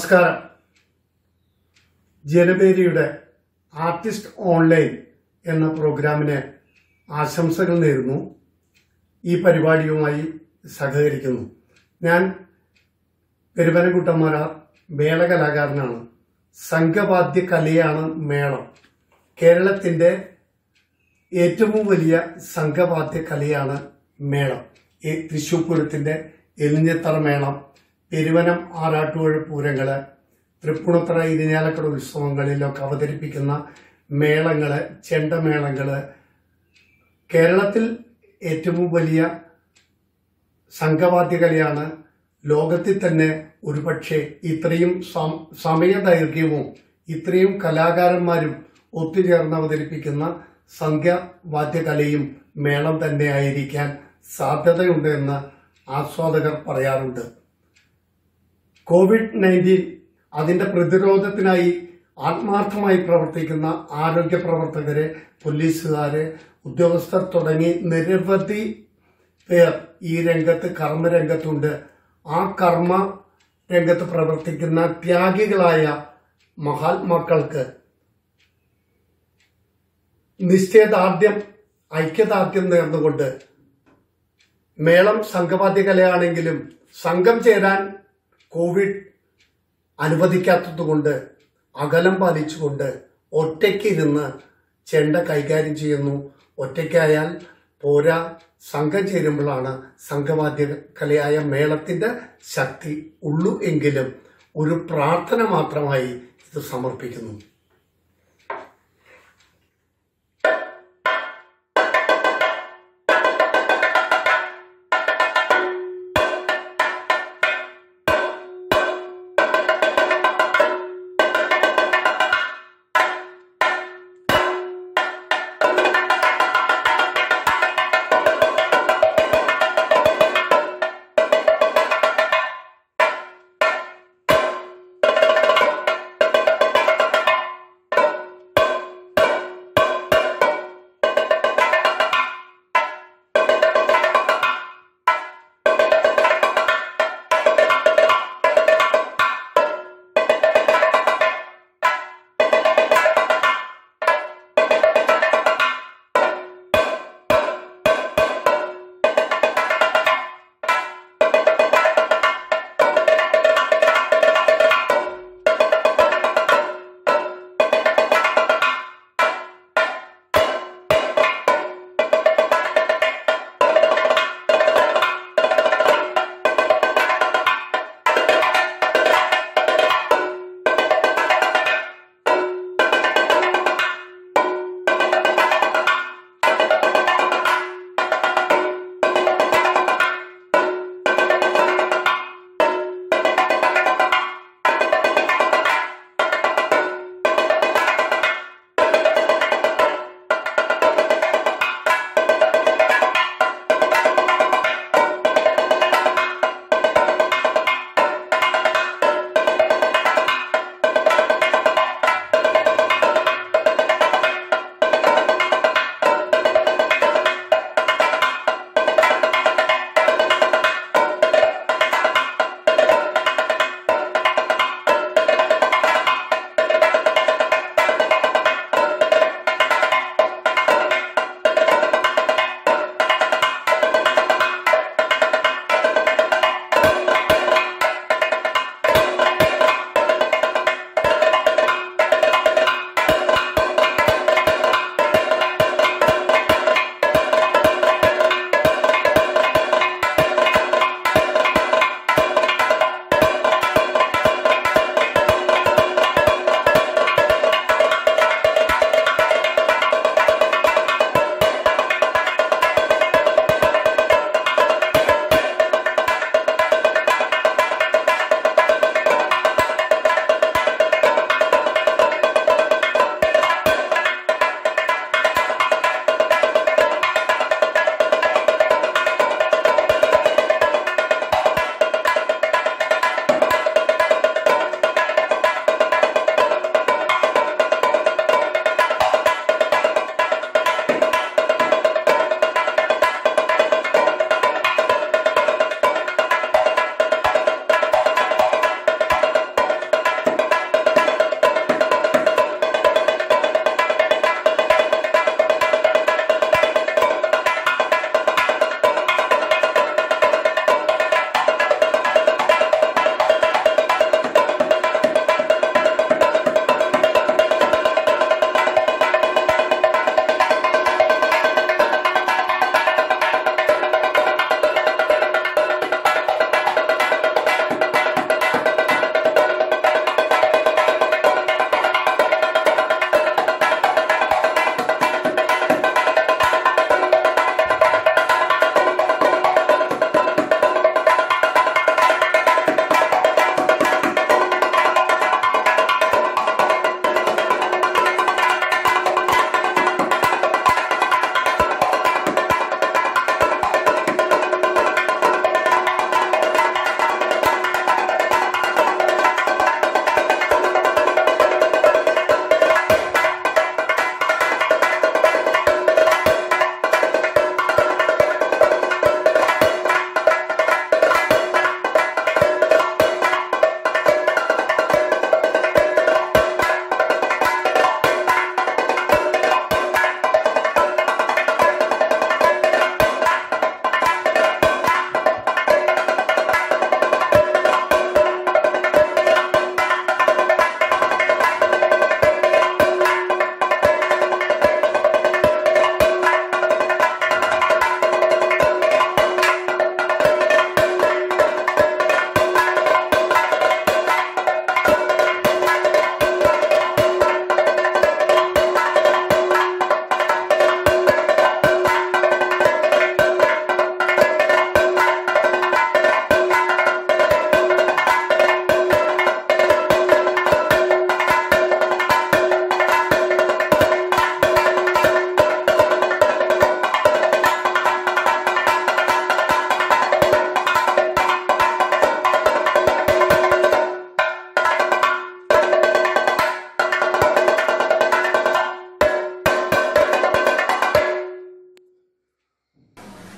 നമസ്കാരം ജനപേരിയുടെ artist online എന്ന പ്രോഗ്രാമിന് ആശംസകൾ നേരുന്നു ഈ പരിപാടിയുമായി സഹകരിക്കുന്നു ഞാൻ പെരുവനക്കുട്ടന്മാര മേളകലാകാരനാണ് സംഘവാദ്യ കലയാണ് മേളം കേരളത്തിന്റെ ഏറ്റവും വലിയ സംഘവാദ്യ കലയാണ് മേളം ഈ തൃശൂർ പൂരത്തിന്റെ എലിഞ്ഞത്തറ മേളം പെരുവനം ആറാട്ടുപുഴ പൂരങ്ങള് തൃപ്പൂണിത്തറ ഇരിഞ്ഞാലക്കട ഉത്സവങ്ങളിലൊക്കെ അവതരിപ്പിക്കുന്ന മേളങ്ങള് ചെണ്ടമേളങ്ങള് കേരളത്തിൽ ഏറ്റവും വലിയ സംഘവാദ്യ കലയാണ് ലോകത്തിൽ തന്നെ ഒരുപക്ഷെ ഇത്രയും സം- സമയദൈർഘ്യവും ഇത്രയും കലാകാരന്മാരും ഒത്തുചേർന്ന് അവതരിപ്പിക്കുന്ന സംഘവാദ്യകലയും മേളം തന്നെ ആയിരിക്കാൻ സാധ്യതയുണ്ട് എന്ന് ആസ്വാദകർ പറയാറുണ്ട് കോവിഡ് നയൻറ്റീൻ അതിന്റെ പ്രതിരോധത്തിനായി ആത്മാർത്ഥമായി പ്രവർത്തിക്കുന്ന ആരോഗ്യ പ്രവർത്തകര് പോലീസുകാര് ഉദ്യോഗസ്ഥർ തുടങ്ങി നിരവധി പേർ ഈ രംഗത്ത് കർമ്മരംഗത്തുണ്ട് ആ കർമ്മ രംഗത്ത് പ്രവർത്തിക്കുന്ന ത്യാഗികളായ മഹാത്മാക്കൾക്ക് നിശ്ചയദാർഢ്യം ഐക്യദാർഢ്യം നേർന്നുകൊണ്ട് മേളം സംഘവാദ്യ കലയാണെങ്കിലും സംഘം ചേരാൻ കോവിഡ് അനുവദിക്കാത്തതുകൊണ്ട് അകലം പാലിച്ചുകൊണ്ട് ഒറ്റയ്ക്കിരുന്ന് ചെണ്ട കൈകാര്യം ചെയ്യുന്നു ഒറ്റയ്ക്കായാൽ പോരാ സംഘം ചേരുമ്പോഴാണ് സംഘവാദ്യ കലയായ മേളത്തിന്റെ ശക്തി ഉള്ളൂ എങ്കിലും ഒരു പ്രാർത്ഥന മാത്രമായി ഇത് സമർപ്പിക്കുന്നു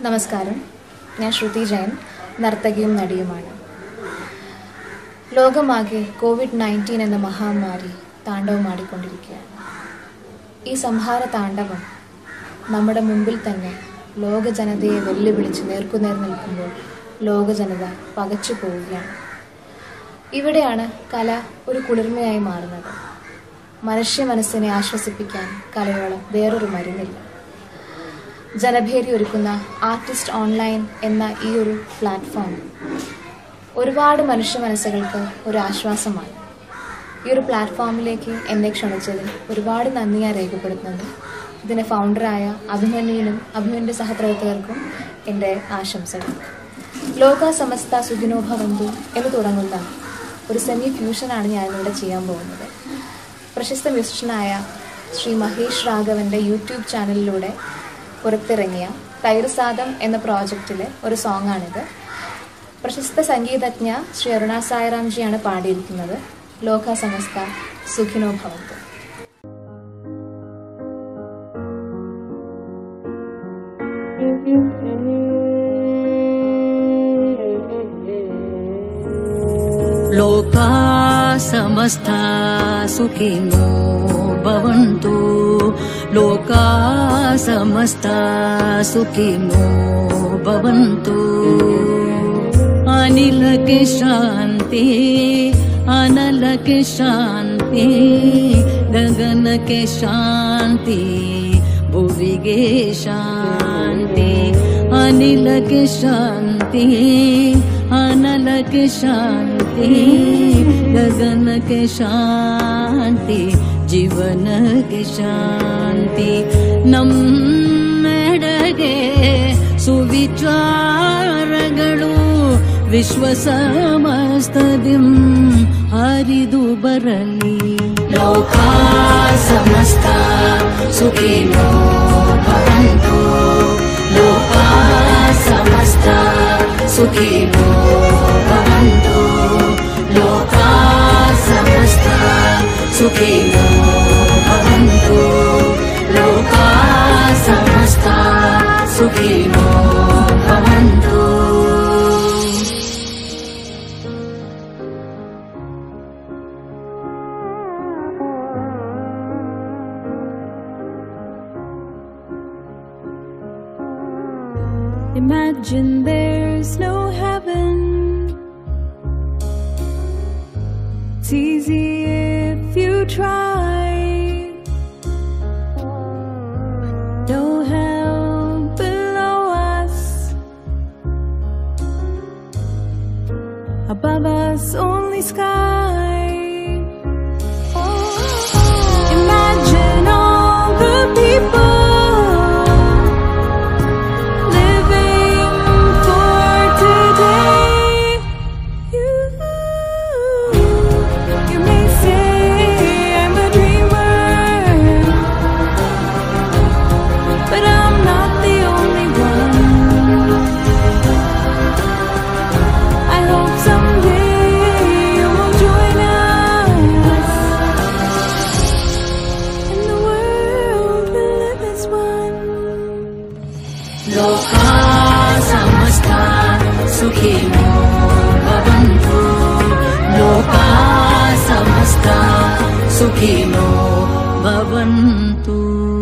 നമസ്കാരം ഞാൻ ശ്രുതി ജയൻ നർത്തകിയും നടിയുമാണ് ലോകമാകെ കോവിഡ് നയൻറ്റീൻ എന്ന മഹാമാരി താണ്ഡവമാടിക്കൊണ്ടിരിക്കുകയാണ് ഈ സംഹാര താണ്ഡവം നമ്മുടെ മുമ്പിൽ തന്നെ ലോക ജനതയെ വെല്ലുവിളിച്ച് നേർക്കുനേർ നിൽക്കുമ്പോൾ ലോക ജനത പകച്ചു പോവുകയാണ് ഇവിടെയാണ് കല ഒരു കുളിർമയായി മാറുന്നത് മനുഷ്യ മനസ്സിനെ ആശ്വസിപ്പിക്കാൻ കലയോളം വേറൊരു മരുന്നില്ല ജനഭേരി ഒരുക്കുന്ന ആർട്ടിസ്റ്റ് ഓൺലൈൻ എന്ന ഈ ഒരു പ്ലാറ്റ്ഫോം ഒരുപാട് മനുഷ്യ മനസ്സുകൾക്ക് ഒരു ആശ്വാസമാണ് ഈ ഒരു പ്ലാറ്റ്ഫോമിലേക്ക് എന്നെ ക്ഷണിച്ചതിൽ ഒരുപാട് നന്ദി ഞാൻ രേഖപ്പെടുത്തുന്നു ഇതിൻ്റെ ഫൗണ്ടറായ അഭിമന്യുവിനും അഭിമന്യു സഹപ്രവർത്തകർക്കും എൻ്റെ ആശംസകൾ ലോക സമസ്ത സുഖിനോ ഭവന്തു എന്ന് തുടങ്ങുന്ന ഒരു സെമി ഫ്യൂഷനാണ് ഞാനിവിടെ ചെയ്യാൻ പോകുന്നത് പ്രശസ്ത മ്യൂസിഷ്യനായ ശ്രീ മഹേഷ് രാഘവന്റെ യൂട്യൂബ് ചാനലിലൂടെ പുറത്തിറങ്ങിയ തൈർസാദം എന്ന പ്രോജക്റ്റിലെ ഒരു സോങ്ങാണിത് പ്രശസ്ത സംഗീതജ്ഞ ശ്രീ അരുണ സായറാംജിയാണ് പാടിയിരിക്കുന്നത് ലോക സമസ്ത സുഖിനോ ഭവന്തു लोका समस्ता सुखिनो भवन्तु लोका समस्ता सुखिनो भवन्तु अनिल के शान्ति अनल के शान्ति गगन के शान्ति भुवि गे शान्ति अनिल के शान्ति अनल के शान्ति गगन के शान्ति जीवन के शान्ति ನಮ್ಮೆಡೆಗೆ ಸುವಿಚಾರಗಳು ವಿಶ್ವ ಸಮಸ್ತದಿಂ ಹರಿದು ಬರಲಿ ಲೋಕ ಸಮಸ್ತ ಸುಖಿನೋ ಭವಂತು ಲೋಕ ಸಮಸ್ತ ಸುಖಿನೋ ಭವಂತು ಲೋಕ ಸಮಸ್ತ ಸುಖಿನೋ ಭವಂತು ಲೋಕ ಸಮಸ್ತ ಸುಖಿನೋ ಭವಂತು Imagine there's no heaven. It's easy if you try. No hell below us. Above us, only sky. Imagine all the people living for today. You, you may say I'm a dreamer, but I'm not the only one. I hope someday you will join us, and the world will live as one. लोका समस्ता सुखिनो भवन्तु लोका समस्ता सुखिनो भवन्तु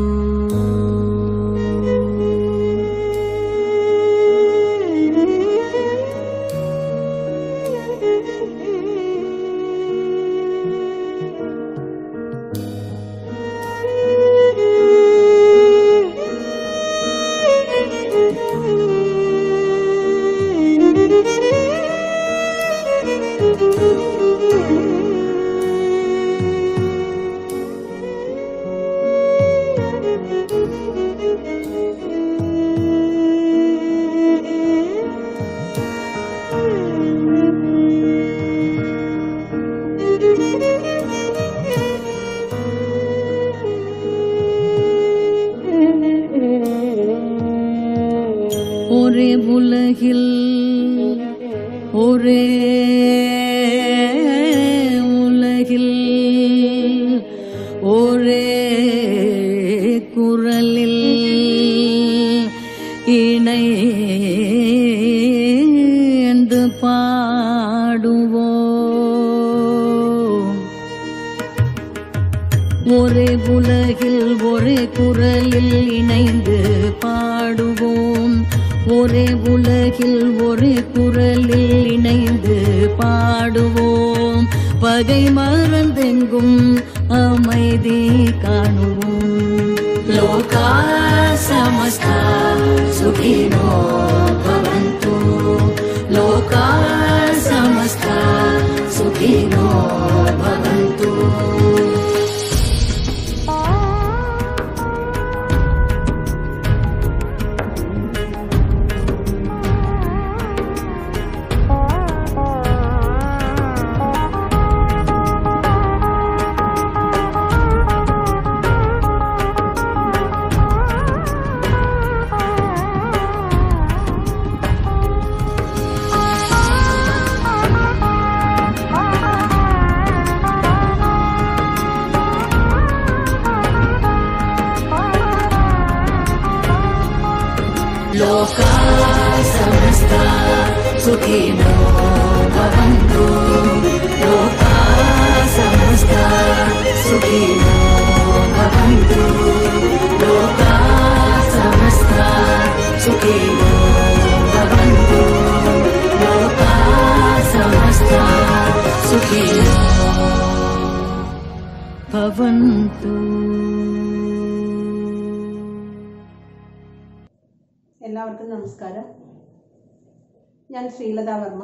ஒரே உலகில் ஒரே உலகில் ஒரே குரலில் இணைந்து ஒரே உலகில் ஒரே குரலில் இணைந்து பாடுவோம் ஒரே உலகில் ஒரே குரலில் இணைந்து பாடுவோம் பகை மறந்தெங்கும் அமைதி காணுவோம் லோகா சமஸ்தா சுகினோ பவந்து லோகா சமஸ்தா சுகினோ பவந்து लोका समस्ता सुखिनो भवन्तु लोका समस्ता सुखिनो भवन्तु लोका समस्ता सुखिनो भवन्तु लोका समस्ता सुखिनो भवन्तु എല്ലാവർക്കും നമസ്കാരം ഞാൻ ശ്രീലത വർമ്മ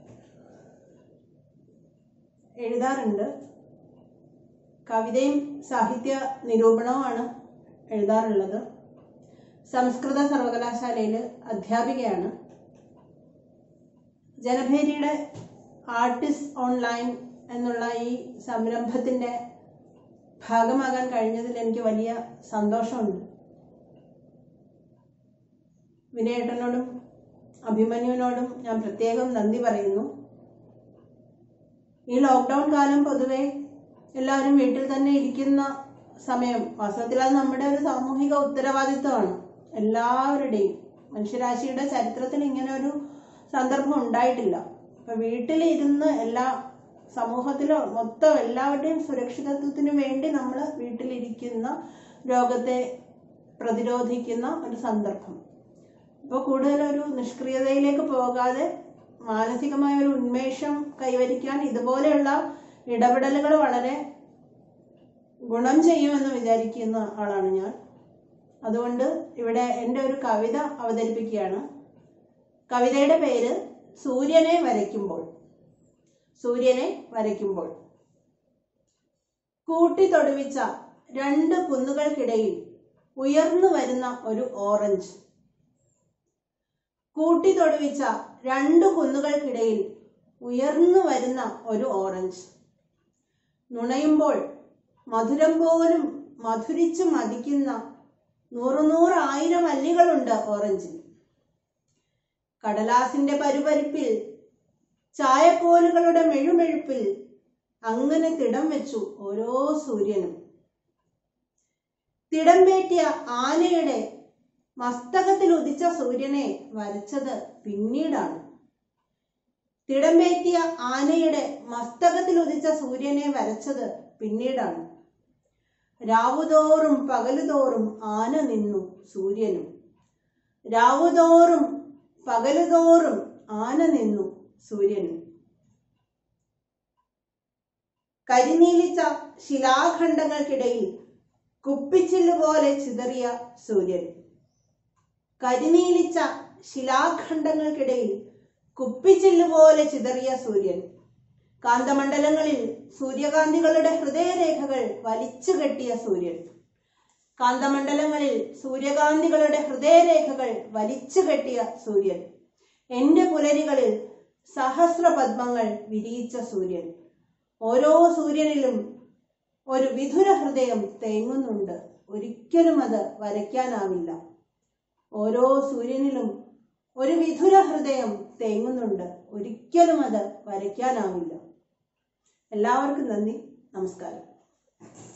എഴുതാറുണ്ട് കവിതയും സാഹിത്യ നിരൂപണവുമാണ് എഴുതാറുള്ളത് സംസ്കൃത സർവകലാശാലയിൽ അധ്യാപികയാണ് ജനഭേരിയുടെ ആർട്ടിസ്റ്റ് ഓൺലൈൻ എന്നുള്ള ഈ സംരംഭത്തിൻ്റെ ഭാഗമാകാൻ കഴിഞ്ഞതിൽ എനിക്ക് വലിയ സന്തോഷമുണ്ട് വിനയേട്ടനോടും അഭിമന്യുവിനോടും ഞാൻ പ്രത്യേകം നന്ദി പറയുന്നു ഈ ലോക്ക്ഡൗൺ കാലം പൊതുവെ എല്ലാവരും വീട്ടിൽ തന്നെ ഇരിക്കുന്ന സമയം വാസ്തവത്തിൽ അത് നമ്മുടെ ഒരു സാമൂഹിക ഉത്തരവാദിത്വമാണ് എല്ലാവരുടെയും മനുഷ്യരാശിയുടെ ചരിത്രത്തിൽ ഇങ്ങനെ ഒരു സന്ദർഭം ഉണ്ടായിട്ടില്ല അപ്പൊ വീട്ടിലിരുന്ന് എല്ലാ സമൂഹത്തിലോ മൊത്തം എല്ലാവരുടെയും സുരക്ഷിതത്വത്തിന് വേണ്ടി നമ്മൾ വീട്ടിലിരിക്കുന്ന രോഗത്തെ പ്രതിരോധിക്കുന്ന ഒരു സന്ദർഭം ഇപ്പോൾ കൂടുതൽ ഒരു നിഷ്ക്രിയതയിലേക്ക് പോകാതെ മാനസികമായ ഒരു ഉന്മേഷം കൈവരിക്കാൻ ഇതുപോലെയുള്ള ഇടപെടലുകൾ വളരെ ഗുണം ചെയ്യുമെന്ന് വിചാരിക്കുന്ന ആളാണ് ഞാൻ അതുകൊണ്ട് ഇവിടെ എൻ്റെ ഒരു കവിത അവതരിപ്പിക്കുകയാണ് കവിതയുടെ പേര് സൂര്യനെ വരയ്ക്കുമ്പോൾ സൂര്യനെ വരയ്ക്കുമ്പോൾ കൂട്ടിത്തൊടുവിച്ച രണ്ട് കുന്നുകൾക്കിടയിൽ ഉയർന്നു വരുന്ന ഒരു ഓറഞ്ച് കൂട്ടിത്തൊടുവിച്ച രണ്ട് കുന്നുകൾക്കിടയിൽ ഉയർന്നു വരുന്ന ഒരു ഓറഞ്ച് നുണയുമ്പോൾ മധുരം പോലും മധുരിച്ചു മതിക്കുന്ന നൂറുനൂറായിരം അല്ലികളുണ്ട് ഓറഞ്ചിൽ കടലാസിന്റെ പരുപരിപ്പിൽ ചായക്കോലുകളുടെ മെഴുമെഴുപ്പിൽ അങ്ങനെ തിടം വെച്ചു ഓരോ സൂര്യനും തിടം പേറ്റിയ ആനയുടെ മസ്തകത്തിൽ ഉദിച്ച സൂര്യനെ വരച്ചത് പിന്നീടാണ് തിടമ്പേറ്റിയ ആനയുടെ മസ്തകത്തിൽ ഉദിച്ച സൂര്യനെ വരച്ചത് പിന്നീടാണ് രാവുതോറും പകലുതോറും ആന നിന്നു സൂര്യനും രാവുതോറും പകലുതോറും ആന നിന്നു സൂര്യനും കരിനീലിച്ച ശിലാഖണ്ഡങ്ങൾക്കിടയിൽ കുപ്പിച്ചില്ല് പോലെ ചിതറിയ സൂര്യൻ കരിനീലിച്ച ശിലാഖണ്ഡങ്ങൾക്കിടയിൽ കുപ്പിച്ചില്ല് പോലെ ചിതറിയ സൂര്യൻ കാന്തമണ്ഡലങ്ങളിൽ സൂര്യകാന്തികളുടെ ഹൃദയരേഖകൾ വലിച്ചു കെട്ടിയ സൂര്യൻ കാന്തമണ്ഡലങ്ങളിൽ സൂര്യകാന്തികളുടെ ഹൃദയരേഖകൾ വലിച്ചു കെട്ടിയ സൂര്യൻ എന്റെ പുലരികളിൽ സഹസ്ര പത്മങ്ങൾ വിരിയിച്ച സൂര്യൻ ഓരോ സൂര്യനിലും ഒരു വിധുര ഹൃദയം തേങ്ങുന്നുണ്ട് ഒരിക്കലും അത് വരയ്ക്കാനാവില്ല ഓരോ സൂര്യനിലും ഒരു വിധുര ഹൃദയം തേങ്ങുന്നുണ്ട് ഒരിക്കലും അത് വരയ്ക്കാനാവില്ല എല്ലാവർക്കും നന്ദി നമസ്കാരം